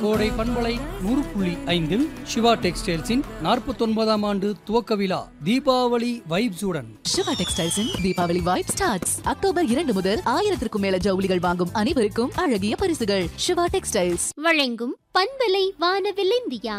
கோடை பண்பலை நூறு புள்ளி ஐந்தில் சிவா டெக்ஸ்டைல்ஸின் நாற்பத்தொன்பதாம் ஆண்டு துவக்க விழா தீபாவளி வைப்ஸுடன் சிவா டெக்ஸ்டைல்ஸின் தீபாவளி வைப் ஸ்டார்ட்ஸ் அக்டோபர் இரண்டு முதல் ஆயிரத்திற்கும் மேல ஜவுளிகள் வாங்கும் அனைவருக்கும் அழகிய பரிசுகள் சிவா டெக்ஸ்டைல்ஸ் வழங்கும் பண்பலை வானவில் இந்தியா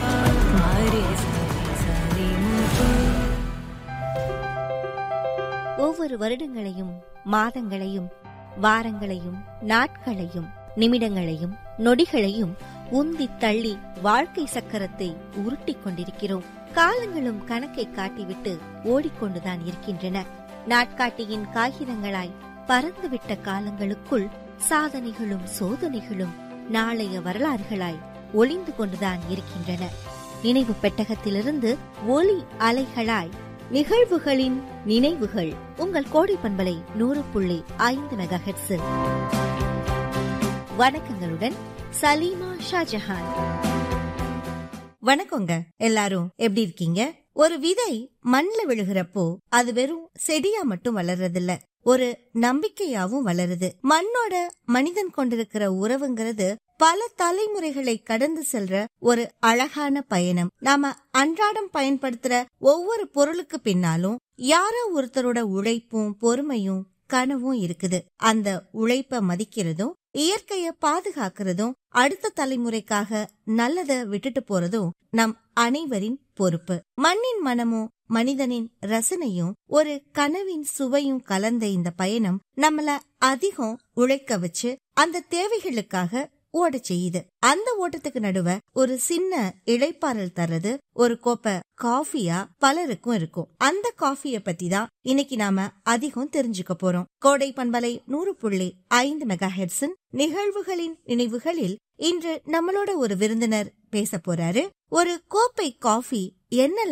ஒவ்வொரு வருடங்களையும் மாதங்களையும் வாரங்களையும் நாட்களையும் நிமிடங்களையும் நொடிகளையும் உந்தி தள்ளி வாழ்க்கை சக்கரத்தை உருட்டிக் கொண்டிருக்கிறோம் காலங்களும் கணக்கை காட்டிவிட்டு ஓடிக்கொண்டுதான் இருக்கின்றன நாட்காட்டியின் காகிதங்களாய் பறந்துவிட்ட காலங்களுக்குள் சாதனைகளும் சோதனைகளும் நாளைய வரலாறுகளாய் ஒளிந்து கொண்டுதான் இருக்கின்றன நினைவு பெட்டகத்திலிருந்து ஒலி அலைகளாய் நிகழ்வுகளின் நினைவுகள் உங்கள் கோடை பண்பலை நூறு புள்ளி ஐந்து மெகா ஹெட்ஸில் வணக்கங்களுடன் சலீமா ஷாஜஹான் வணக்கங்க எல்லாரும் எப்படி இருக்கீங்க ஒரு விதை மண்ல விழுகிறப்போ அது வெறும் செடியா மட்டும் வளர்றதில்ல ஒரு நம்பிக்கையாவும் வளருது மண்ணோட மனிதன் கொண்டிருக்கிற உறவுங்கிறது பல தலைமுறைகளை கடந்து செல்ற ஒரு அழகான பயணம் நாம அன்றாடம் பயன்படுத்துற ஒவ்வொரு பொருளுக்கு பின்னாலும் யாரோ ஒருத்தரோட உழைப்பும் பொறுமையும் கனவும் இருக்குது அந்த உழைப்ப மதிக்கிறதும் இயற்கைய பாதுகாக்கிறதும் அடுத்த தலைமுறைக்காக நல்லத விட்டுட்டு போறதும் நம் அனைவரின் பொறுப்பு மண்ணின் மனமும் மனிதனின் ரசனையும் ஒரு கனவின் சுவையும் கலந்த இந்த பயணம் நம்மள அதிகம் உழைக்க வச்சு அந்த தேவைகளுக்காக ஓட செய்யுது அந்த ஓட்டத்துக்கு நடுவ ஒரு சின்ன இளைப்பாறல் தர்றது ஒரு கோப்பை காஃபியா பலருக்கும் இருக்கும் அந்த காஃபிய பத்தி தான் இன்னைக்கு நாம அதிகம் தெரிஞ்சுக்க போறோம் கோடை பண்பலை நூறு புள்ளி ஐந்து மெகா ஹெட்ஸின் நிகழ்வுகளின் நினைவுகளில் இன்று நம்மளோட ஒரு விருந்தினர் பேச போறாரு ஒரு கோப்பை காஃபி என்ன